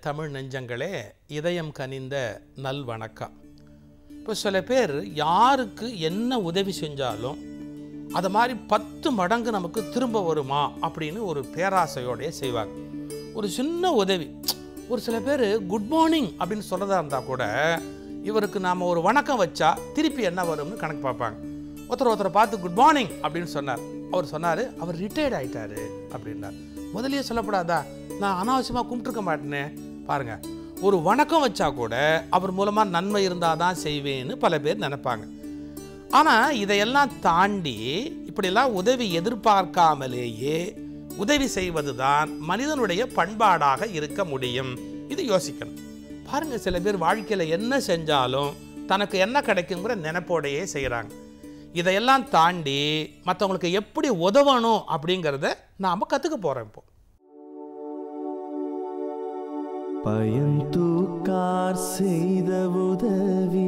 தமிழ் நெஞ்சங்களே இதயம் கனிந்த நல் வணக்கம் இப்போ சில பேர் யாருக்கு என்ன உதவி செஞ்சாலும் அது மாதிரி பத்து மடங்கு நமக்கு திரும்ப வருமா அப்படின்னு ஒரு பேராசையோடய செய்வாங்க ஒரு சின்ன உதவி ஒரு சில பேர் குட் மார்னிங் அப்படின்னு சொல்கிறதா இருந்தால் கூட இவருக்கு நாம் ஒரு வணக்கம் வச்சா திருப்பி என்ன வரும்னு கணக்கு பார்ப்பாங்க ஒருத்தர் ஒருத்தரை பார்த்து குட் மார்னிங் அப்படின்னு சொன்னார் அவர் சொன்னார் அவர் ரிட்டையர்ட் ஆயிட்டாரு அப்படின்னார் முதல்லயே சொல்லப்படாதா நான் அனாவசியமாக கும்பிட்டுருக்க மாட்டேனே பாருங்க ஒரு வணக்கம் வச்சா கூட அவர் மூலமாக நன்மை இருந்தால் தான் செய்வேன்னு பல பேர் நினைப்பாங்க ஆனால் இதையெல்லாம் தாண்டி இப்படியெல்லாம் உதவி எதிர்பார்க்காமலேயே உதவி செய்வது தான் மனிதனுடைய பண்பாடாக இருக்க முடியும் இது யோசிக்கணும் பாருங்க சில பேர் வாழ்க்கையில் என்ன செஞ்சாலும் தனக்கு என்ன கிடைக்குங்கிற நினைப்போடையே செய்கிறாங்க இதையெல்லாம் தாண்டி மற்றவங்களுக்கு எப்படி உதவணும் அப்படிங்கிறத நாம் கற்றுக்க போகிறோம் இப்போ பயந்தூக்கார் செய்த உதவி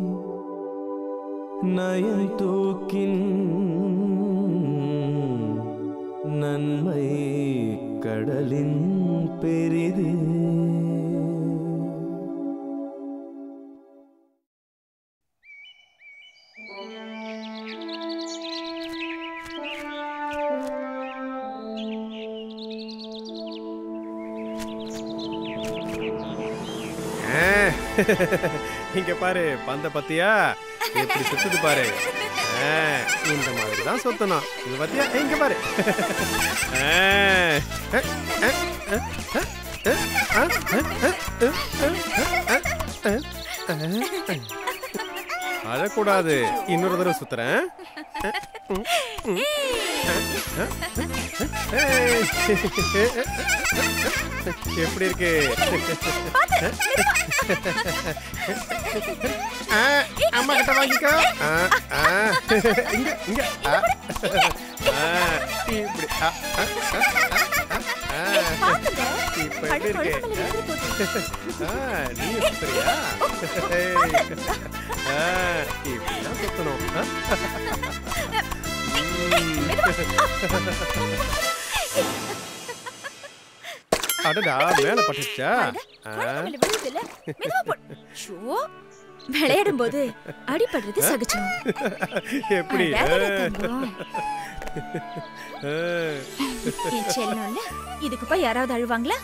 நயந்தூக்கின் நன்மை கடலின் பெரிது இங்க பாரு பந்த பத்தியா எப்படி சுத்துது பாரு ஆ, இந்த மாதிரி தான் சுத்தணும் இங்க பாத்தியா இங்க பாரு ஆ, அ, அ, அ, அ, அ, அ, அ, அ, அ, அ, அ, அ. அழக்கூடாது இன்னொரு தடவை சுத்துறேன் ஏய். எப்படி இருக்கு ஆ, அம்மா கிட்ட வாங்கிக்கோ ஆ, ஆ. இங்க இங்க ஆ. ஆ, இப்படி ஆ, ஆ, ஆ, ஆ, ஆ. இப்ப எப்படி இருக்கு ஆ, நீ சுத்துறியா ஏய். ஆ, இப்படிதான் சுத்தணும் ஆ? அடடா மேல பட்டுச்சா ஆ, விளையாடும் போது அடிபடுறது சகஜம் எப்படி அழாதடா தங்கம். ஆ, என் செல்லம்ல இதுக்கு போய் யாராவது அழுவாங்களா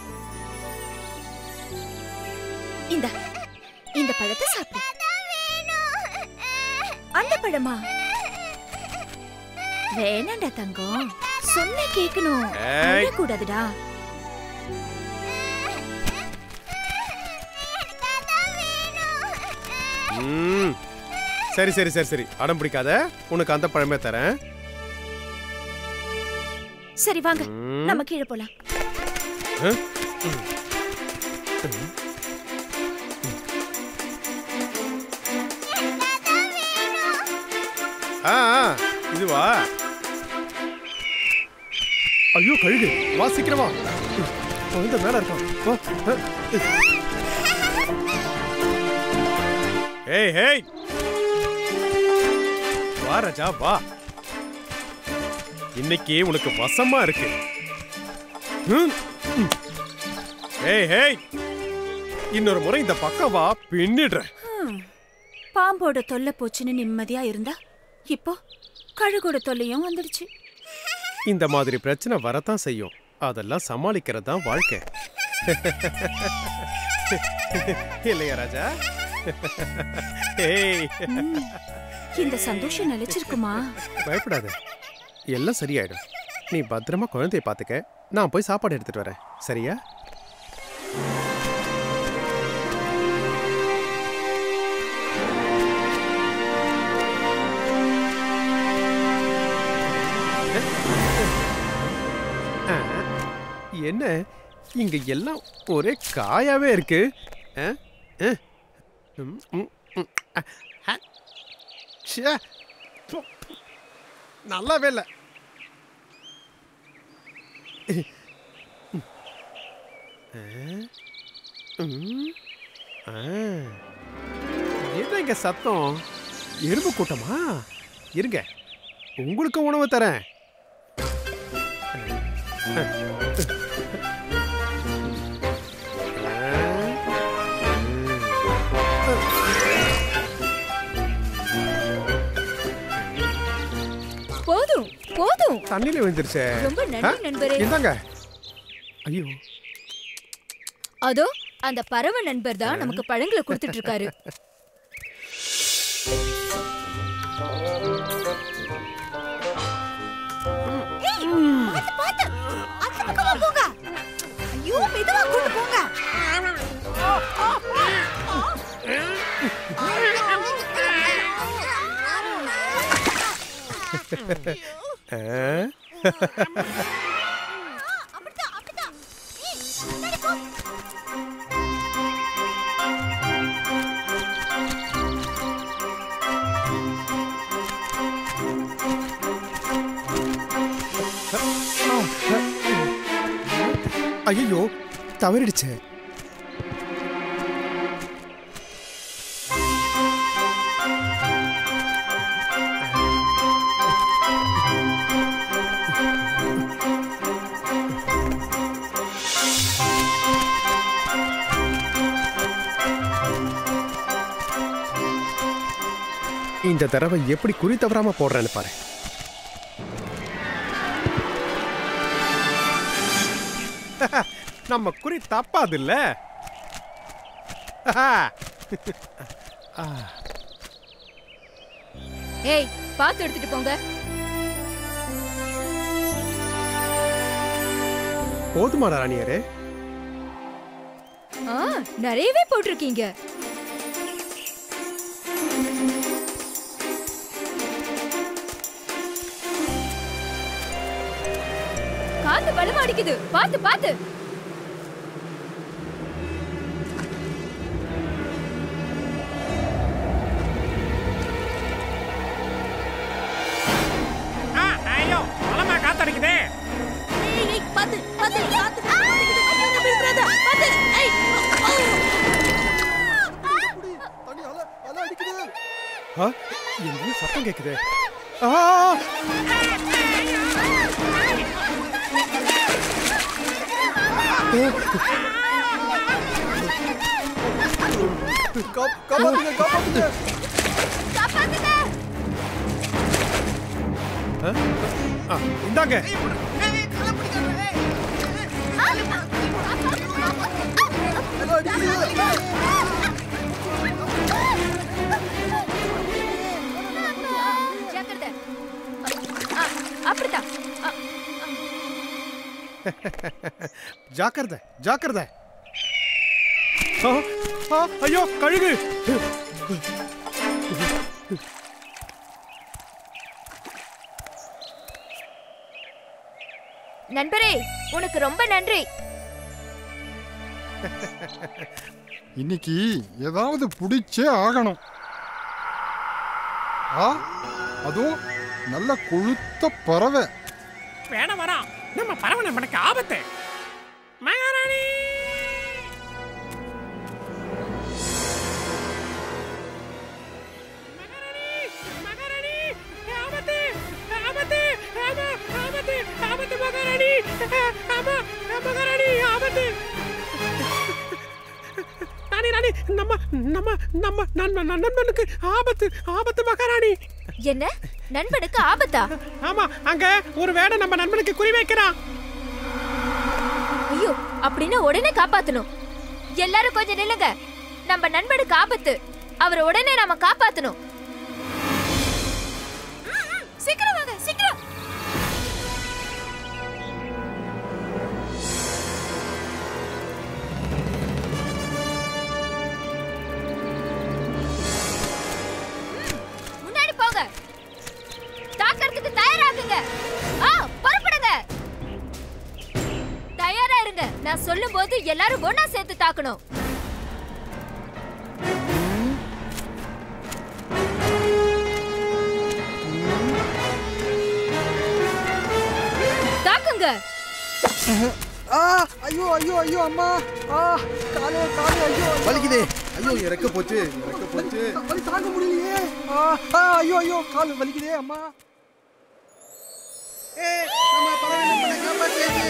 இந்த இந்த பழத்தை சாப்பிடு அந்த பழமா வேணாண்டா தங்கம் சொன்ன கேக்கணும் ஏய். கூடாதுடா ம். சரி சரி சரி சரி அடம் பிடிக்காத உனக்கு அந்த பழமே தரேன் சரி வாங்க ம். நம்ம கீழே போலாம் ஆ ஆ, இதுவா ஐயோ கழுகு வா சீக்கிரமா குழந்தை மேல இருக்கான் வா, ஆ. ஏய் ஹேய் வா ராஜா வா இன்னைக்கு உனக்கு வசமா இருக்கு ம், ம். ஏய் ஹேய் இன்னொரு முறை இந்த பக்கம் வா பின்னிடுறேன் பாம்போட தொல்லை போச்சுன்னு நிம்மதியா இருந்தா இப்போ கழுகோட தொல்லையும் வந்துடுச்சு இந்த மாதிரி பிரச்சனை வரத்தான் செய்யும் அதெல்லாம் சமாளிக்கிறது தான் வாழ்க்கை இல்லையா ராஜா ஏய் இந்த சந்தோஷம் நிலைச்சிருக்குமா பயப்படாத எல்லாம் சரியாயிடும் நீ பத்திரமா குழந்தைய பார்த்துக்க நான் போய் சாப்பாடு எடுத்துட்டு வரேன் சரியா ஆ, என்ன இங்க எல்லாம் ஒரே காயாவே இருக்கு ஆ? ஆ. ம், ம், ம். அ, அ. ச்சே. ப்பு. நல்லாவே இல்லை என்ன இங்க சத்தம் எறும்பு கூட்டமா இருங்க உங்களுக்கு உணவு தரேன் ஆ. தண்ணியில விழுந்துருச்சே ரொம்ப நன்றி நண்பரே இந்தாங்க ஐயோ அதோ அந்த பறவை நண்பர் தான் நமக்கு பழங்களை கொடுத்துட்டு இருக்காரு பாத்து பாத்து அந்த பக்கமா போங்க ஐயோ மெதுவா கூட்டு போங்க ஆ? அப்படிதான் அப்படிதான் ஏய், முன்னாடி போ. ஐயோ தவறிடுச்சே இந்த தடவை எப்படி குறி தவறாம போடுறேன்னு பாரு நம்ம குறி தப்பாது இல்ல ஏய் பார்த்து எடுத்துட்டு போங்க போதுமாடா ராணியரே ஆ நிறையவே போட்டிருக்கீங்க காத்து பலமா அடிக்குது பாத்து பாத்து ஐயோ பலமா காத்தடிக்குதே ஏய், ஏய், பாத்து பாத்து பாத்து ஐயோ, நான் விழுந்துறாத. பாத்து ஏய் ஆ, எங்கேயும் சத்தம் கேக்குதே ஆ! ஆ? ஆ, இந்தாங்க ஜாக்கிரதை ஆ, அப்படிதான் ஆ, ஜாக்கிரதை ஜாக்கிரதை ஆ, ஆ, ஐயோ கழுகு நண்பரே உனக்கு ரொம்ப நன்றி இன்னைக்கு ஏதாவது பிடிச்சே ஆகணும் ஆ அதுவும் நல்ல கொழுத்த பறவை வேணாம் வரான் நம்ம பறவை நம்மளுக்கு ஆபத்து மகாராணி மகாராணி மகாராணி ஆபத்து ஆபத்து ஆமா ஆபத்து ஆபத்து மகாராணி ஆமா மகாராணி ஆபத்து ராணி ராணி நம்ம நம்ம நம்ம நண்பன் நண்பனுக்கு ஆபத்து ஆபத்து மகாராணி என்ன நண்பனுக்கு ஆபத்தா ஆமா அங்க ஒரு வேடை நம்ம நண்பனுக்கு குறி வைக்கிறான் ஐயோ அப்படின்னா உடனே காப்பாத்தணும் எல்லாரும் கொஞ்சம் நில்லுங்க நம்ம நண்பனுக்கு ஆபத்து அவரை உடனே நாம காப்பாத்தணும் சீக்கிரம் வாங்க சீக்கிரம் முன்னாடி போங்க தாக்கறதுக்கு தயாராகுங்க ஆ புறப்படுங்க தயாரா இருங்க நான் சொல்லும்போது எல்லாரும் ஒண்ணா சேர்த்து தாக்கணும் தாக்குங்க ஆ ஐயோ ஐயோ ஐயோ அம்மா ஆ காலே காலே ஐயோ வலிக்குதே ஐயோ இறக்க போச்சு இறக்க போச்சு வலி தாங்க முடியலையே ஆ ஆ ஐயோ ஐயோ கால் வலிக்குதே அம்மா ஏய் நம்ம பறவை நண்பனை காப்பாத்தியாச்சு.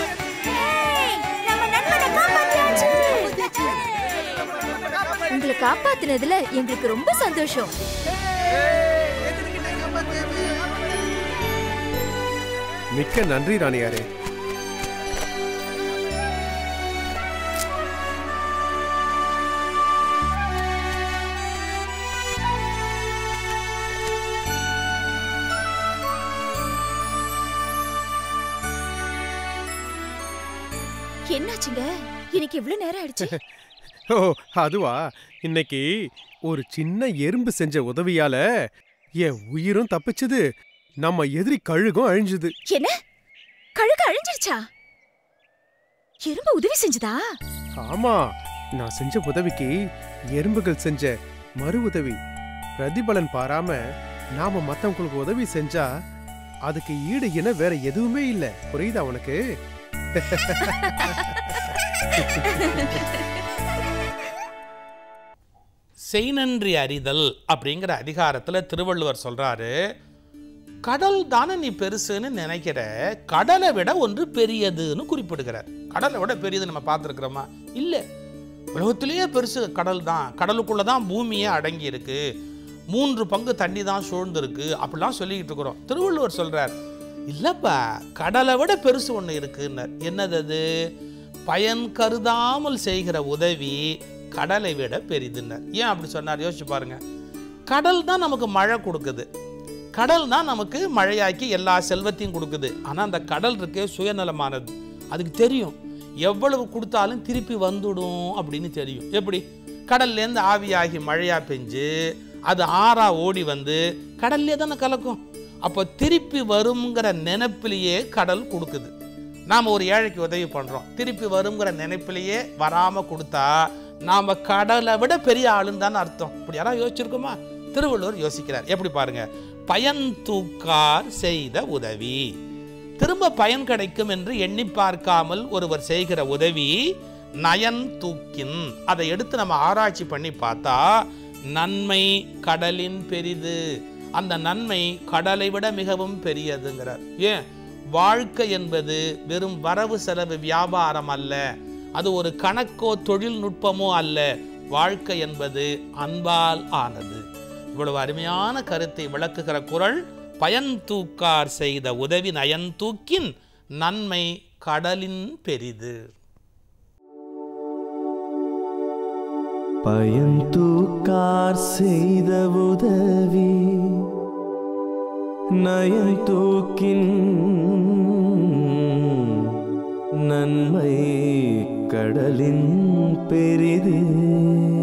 நம்ம நண்பனை காப்பாத்தியாச்சு உங்களை காப்பாத்துனதுல எங்களுக்கு ரொம்ப சந்தோஷம் ஏய், எதிர்கிட்ட காப்பாத்தியாச்சு. மிக்க நன்றி ராணியாரே என்னாச்சுங்க இன்னைக்கு இவ்ளோ நேரம் ஆயிடுச்சு ஓ அதுவா இன்னைக்கு ஒரு சின்ன எறும்பு செஞ்ச உதவியால என் உயிரும் தப்பிச்சது நம்ம எதிரி கழுகும் அழிஞ்சுது என்ன கழுகு அழிஞ்சிருச்சா எறும்பு உதவி செஞ்சதா ஆமா நான் செஞ்ச உதவிக்கு எறும்புகள் செஞ்ச மறு உதவி பிரதிபலன் பாராம நாம மத்தவங்களுக்கு உதவி செஞ்சா அதுக்கு ஈடு இணை வேற எதுவுமே இல்ல புரியுதா உனக்கு செய்நன்றி அறிதல் அப்படிங்கிற அதிகாரத்தில் திருவள்ளுவர் சொல்றாரு கடல் தானே நீ பெருசுன்னு நினைக்கிற கடலை விட ஒன்று பெரியதுன்னு குறிப்பிடுகிறார் கடலை விட பெரியது நம்ம பார்த்துருக்குறோமா இல்லை உலகத்திலேயே பெருசு கடல் தான் கடலுக்குள்ள தான் பூமியே அடங்கி இருக்கு மூன்று பங்கு தண்ணி தான் சூழ்ந்திருக்கு அப்படிலாம் சொல்லிக்கிட்டு இருக்கிறோம் திருவள்ளுவர் சொல்றார் இல்லப்பா கடலை விட பெருசு ஒன்று இருக்குன்னார் என்னது அது பயன் கருதாமல் செய்கிற உதவி கடலை விட பெரிதுன்னார் ஏன் அப்படி சொன்னார் யோசிச்சு பாருங்க கடல் தான் நமக்கு மழை கொடுக்குது கடல் தான் நமக்கு மழையாக்கி எல்லா செல்வத்தையும் கொடுக்குது ஆனால் அந்த கடல் இருக்கே சுயநலமானது அதுக்கு தெரியும் எவ்வளவு கொடுத்தாலும் திருப்பி வந்துடும் அப்படின்னு தெரியும் எப்படி கடல்லேருந்து ஆவியாகி மழையா பெஞ்சு அது ஆறா ஓடி வந்து கடல்லே தானே கலக்கும் அப்போ திருப்பி வருங்கிற நினைப்பிலேயே கடல் கொடுக்குது நாம் ஒரு ஏழைக்கு உதவி பண்ணுறோம் திருப்பி வருங்கிற நினைப்பிலேயே வராமல் கொடுத்தா நாம் கடலை விட பெரிய ஆளுன்னு தானே அர்த்தம் இப்படி யாராவது யோசிச்சிருக்கோமா திருவள்ளுவர் யோசிக்கிறார் எப்படி பாருங்க பயன் தூக்கார் செய்த உதவி திரும்ப பயன் கிடைக்கும் என்று எண்ணி பார்க்காமல் ஒருவர் செய்கிற உதவி நயன் தூக்கின் அதை எடுத்து நம்ம ஆராய்ச்சி பண்ணி பார்த்தா நன்மை கடலின் பெரிது அந்த நன்மை கடலை விட மிகவும் பெரியதுங்கிறார் ஏன் வாழ்க்கை என்பது வெறும் வரவு செலவு வியாபாரம் அல்ல அது ஒரு கணக்கோ தொழில்நுட்பமோ அல்ல வாழ்க்கை என்பது அன்பால் ஆனது இவ்வளவு அருமையான கருத்தை விளக்குகிற குரல் பயன் தூக்கார் செய்த உதவி நயன் தூக்கின் நன்மை கடலின் பெரிது பயந்தூக்கார் செய்த உதவி நயந்தூக்கின் நன்மை கடலின் பெரிது